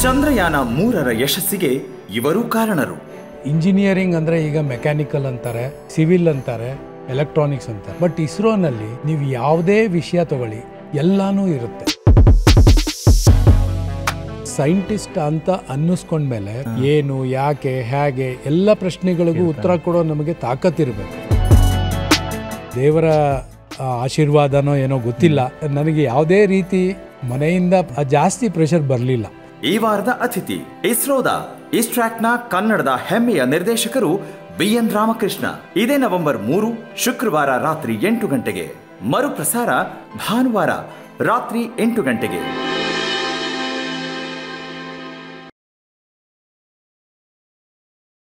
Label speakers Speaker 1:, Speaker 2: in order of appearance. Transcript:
Speaker 1: ಚಂದ್ರಯಾನ ಮೂರರ ಯಶಸ್ಸಿಗೆ ಇವರು ಕಾರಣರು
Speaker 2: ಇಂಜಿನಿಯರಿಂಗ್ ಅಂದರೆ ಈಗ ಮೆಕ್ಯಾನಿಕಲ್ ಅಂತಾರೆ ಸಿವಿಲ್ ಅಂತಾರೆ ಎಲೆಕ್ಟ್ರಾನಿಕ್ಸ್ ಅಂತಾರೆ ಬಟ್ ಇಸ್ರೋನಲ್ಲಿ ನೀವು ಯಾವುದೇ ವಿಷಯ ತಗೊಳ್ಳಿ ಎಲ್ಲಾನು ಇರುತ್ತೆ ಸೈಂಟಿಸ್ಟ್ ಅಂತ ಅನ್ನಿಸ್ಕೊಂಡ್ಮೇಲೆ ಏನು ಯಾಕೆ ಹೇಗೆ ಎಲ್ಲ ಪ್ರಶ್ನೆಗಳಿಗೂ ಉತ್ತರ ಕೊಡೋ ನಮಗೆ ತಾಕತ್ತಿರಬೇಕು ದೇವರ ಆ, ಆಶೀರ್ವಾದನೋ ಏನೋ ಗೊತ್ತಿಲ್ಲ ನನಗೆ ಯಾವುದೇ ರೀತಿ ಮನೆಯಿಂದ ಜಾಸ್ತಿ ಪ್ರೆಷರ್ ಬರಲಿಲ್ಲ
Speaker 1: ಈ ವಾರದ ಅತಿಥಿ ಇಸ್ರೋದ ಇಸ್ಟ್ರಾಕ್ನ ಕನ್ನಡದ ಹೆಮ್ಮೆಯ ನಿರ್ದೇಶಕರು ಬಿ ಎನ್ ರಾಮಕೃಷ್ಣ ಇದೇ ನವೆಂಬರ್ ಮೂರು ಶುಕ್ರವಾರ ರಾತ್ರಿ ಎಂಟು ಗಂಟೆಗೆ ಮರುಪ್ರಸಾರ ಭಾನುವಾರ ರಾತ್ರಿ ಎಂಟು ಗಂಟೆಗೆ